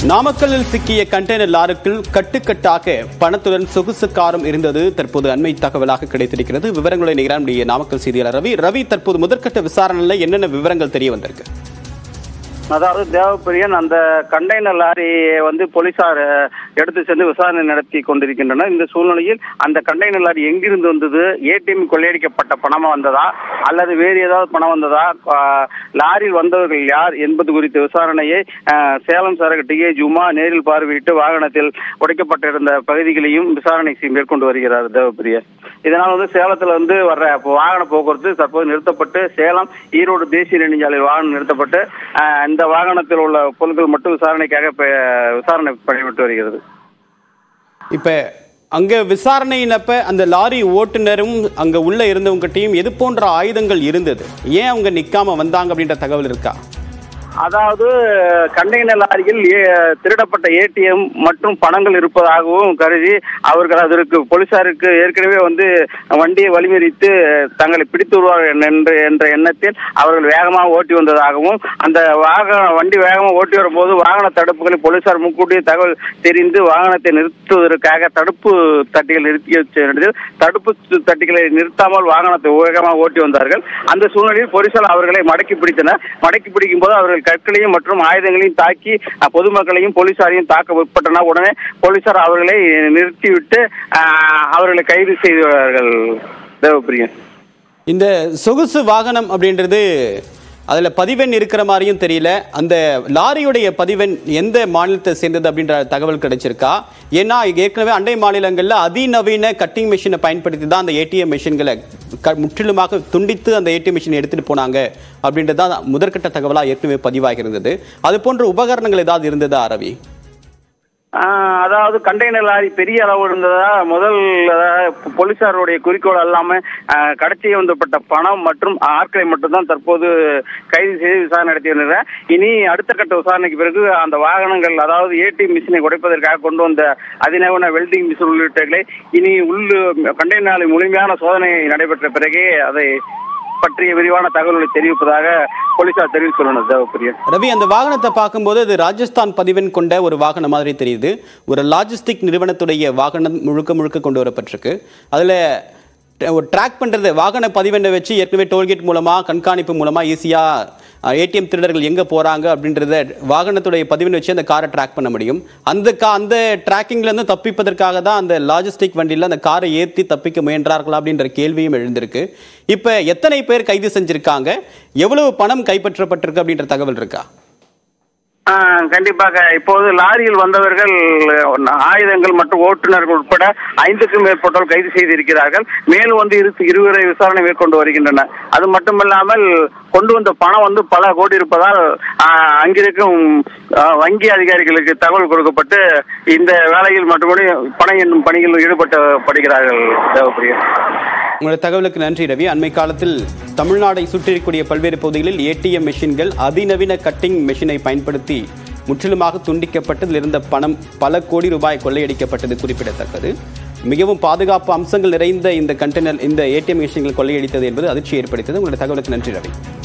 நாமக்கல்லில் சிக்கிய கண்டெய்னர் லாரிக்குள் கட்டுக்கட்டாக பணத்துடன் சொகுசு காரும் இருந்தது தற்போது அண்மை தகவலாக கிடைத்திருக்கிறது விவரங்களை நிகரான் நம்முடைய நாமக்கல் செய்தியாளர் ரவி ரவி தற்போது முதற்கட்ட விசாரணையில் என்னென்ன விவரங்கள் தெரிய வந்திருக்கு அதாவது தேவப்பிரியன் அந்த கண்டெய்னர் லாரியை வந்து போலீசார் அஹ், எடுத்து சென்று விசாரணை நடத்தி கொண்டிருக்கின்றனர் இந்த சூழ்நிலையில் அந்த கண்டெய்னர் லாரி எங்கிருந்து வந்தது ஏடிஎம் கொள்ளையடிக்கப்பட்ட பணமா வந்ததா அல்லது வேறு ஏதாவது பணம் வந்ததா அஹ், லாரியில் வந்தவர்கள் யார் என்பது குறித்த விசாரணையை அஹ், சேலம் சரக டிஏ ஜுமா நேரில் பார்வையிட்டு வாகனத்தில் உடைக்கப்பட்டிருந்த பகுதிகளையும் விசாரணை செய்- மேற்கொண்டு வருகிறார் தேவப்பிரியன் இதனால் வந்து சேலத்துல வந்து வர்ற இப்போ வாகன போக்குவரத்து தற்போது நிறுத்தப்பட்டு சேலம் ஈரோடு தேசிய நெடுஞ்சாலையில் வாகனம் நிறுத்தப்பட்டு அஹ், இந்த வாகனத்தில் உள்ள பொருட்கள் மட்டும் விசாரணைக்காக இப்ப விசாரணை பண்ணிவிட்டு வருகிறது இப்ப அங்க விசாரணையினப்ப அந்த லாரி ஓட்டுநரும் அங்க உள்ள இருந்தவங்ககிட்டயும் எது போன்ற ஆயுதங்கள் இருந்தது ஏன் அவங்க நிக்காம வந்தாங்க அப்படின்ற தகவல் இருக்கா அதாவது கண்டெய்னர் லாரியில் ஏ- திருடப்பட்ட ஏடிஎம் மற்றும் பணங்கள் இருப்பதாகவும் கருதி அவர்கள் அதற்கு போலீசாருக்கு ஏற்கனவே வந்து வண்டியை வழிமறித்து தங்களை பிடித்து விடுவார்கள் என்ற என்ற எண்ணத்தில் அவர்கள் வேகமாக ஓட்டி வந்ததாகவும் அந்த வாகன வண்டி வேகமாக ஓட்டி வரும்போது வாகன தடுப்புகளை போலீசார் முன்கூட்டியே தகவல் தெரிந்து வாகனத்தை நிறுத்துவதற்காக தடுப்பு தட்டிகள் நிறுத்தி வச்ச தடுப்பு தட்டிகளை நிறுத்தாமல் வாகனத்தை வேகமாக ஓட்டி வந்தார்கள் அந்த சூழ்நிலையில் போலீசார் அவர்களை மடக்கி பிடித்தனர் மடக்கி பிடிக்கும் போது அவர்கள் கற்களையும் மற்றும் ஆயுதங்களையும் தாக்கி அஹ், பொதுமக்களையும் போலீசாரையும் தாக்க முற்பட்டனர் உடனே போலீசார் அவர்களை நிறுத்திவிட்டு அஹ், அவர்களை கைது செய்தார்கள் தேவப்பிரியன் இந்த சொகுசு வாகனம் அப்படின்றது அதுல பதிவெண் இருக்கிற மாதிரியும் தெரியல அந்த லாரியுடைய பதிவெண் எந்த மாநிலத்தை சேர்ந்தது அப்படின்ற தகவல் கிடைச்சிருக்கா ஏன்னா ஏற்கனவே அண்டை மாநிலங்கள்ல அதிநவீன கட்டிங் மிஷினை பயன்படுத்தி தான் அந்த ஏடிஎம் மிஷின்களை க- முற்றிலுமாக துண்டித்து அந்த ஏடிஎம் மிஷினை எடுத்துட்டு போனாங்க அப்படின்றது தான் முதற்கட்ட தகவலா ஏற்கனவே பதிவாகி இருந்தது அது போன்ற உபகரணங்கள் ஏதாவது இருந்ததா ரவி ஆஹ் அதாவது கண்டெய்னர் லாரி பெரிய அளவு இருந்ததா முதல் அதாவது போலீசாருடைய குறிக்கோள் அல்லாம ஆஹ் கடத்தி வந்தப்பட்ட பணம் மற்றும் ஆட்களை மட்டும்தான் தற்போது கைது செய்து விசாரணை நடத்தி வருகிறார் இனி அடுத்த கட்ட விசாரணைக்கு பிறகு அந்த வாகனங்கள் அதாவது ஏடிஎம் மிஷினை உடைப்பதற்காக கொண்டு வந்த அதிநவீன வெல்டிங் மிஷின் உள்ளிட்டவைகளை இனி உள்ளு கண்டெய்னர் லாரி முழுமையான சோதனை நடைபெற்ற பிறகே அதை பற்றிய விரிவான தகவல்களை தெரிவிப்பதாக போலீசார் தெரிவித்துள்ளனர் தேவப்பிரியன் ரவி அந்த வாகனத்தை பார்க்கும்போது அது ராஜஸ்தான் பதிவெண் கொண்ட ஒரு வாகனம் மாதிரி தெரியுது ஒரு லாஜிஸ்டிக் நிறுவனத்துடைய வாகனம் முழுக்க முழுக்க கொண்டு வரப்பட்டிருக்கு அதில் ஒரு ட்ராக் பண்ணுறது வாகன பதிவெண்ணை வச்சு ஏற்கனவே டோல்கேட் மூலமாக கண்காணிப்பு மூலமாக ஈஸியாக ஏடிஎம் திருடர்கள் எங்கே போகிறாங்க அப்படின்றத வாகனத்துடைய பதிவெண் வச்சு அந்த காரை ட்ராக் பண்ண முடியும் அந்த கா அந்த ட்ராக்கிங்லேருந்து தப்பிப்பதற்காக தான் அந்த லாஜிஸ்டிக் வண்டியில் அந்த காரை ஏற்றி தப்பிக்க முயன்றார்களா அப்படின்ற கேள்வியும் எழுந்திருக்கு இப்போ எத்தனை பேர் கைது செஞ்சிருக்காங்க எவ்வளவு பணம் கைப்பற்றப்பட்டிருக்கு அப்படின்ற தகவல் இருக்கா ஆ, கண்டிப்பாக இப்போது லாரியில் வந்தவர்கள் ஆயுதங்கள் மற்றும் ஓட்டுநர்கள் உட்பட ஐந்துக்கும் மேற்பட்டோர் கைது செய்திருக்கிறார்கள் மேலும் வந்து இரு இருவரை விசாரணை மேற்கொண்டு வருகின்றனர் அது மட்டுமல்லாமல் கொண்டு வந்த பணம் வந்து பல கோடி இருப்பதால் ஆ, அங்கிருக்கும் ஆ, வங்கி அதிகாரிகளுக்கு தகவல் கொடுக்கப்பட்டு இந்த வேலையில் மட்டுமே பணம் என்னும் பணிகளில் ஈடுபட்டப்படுகிறார்கள் தேவப்பிரியன் உங்களுடைய தகவலுக்கு நன்றி ரவி அண்மை காலத்தில் தமிழ்நாடை சுற்றியிருக்கக்கூடிய பல்வேறு பகுதிகளில் ஏடிஎம் மெஷின்கள் அதிநவீன கட்டிங் மெஷினை பயன்படுத்தி முற்றிலுமாக துண்டிக்கப்பட்டதில் இருந்த பணம் பல கோடி ரூபாய் கொள்ளையடிக்கப்பட்டது குறிப்பிடத்தக்கது மிகவும் பாதுகாப்பு அம்சங்கள் நிறைந்த இந்த கண்டெய்னர் இந்த ஏடிஎம் மெஷின்கள் கொள்ளையடித்தது என்பது அதிர்ச்சி ஏற்படுத்தியது உங்களுடைய தகவலுக்கு நன்றி ரவி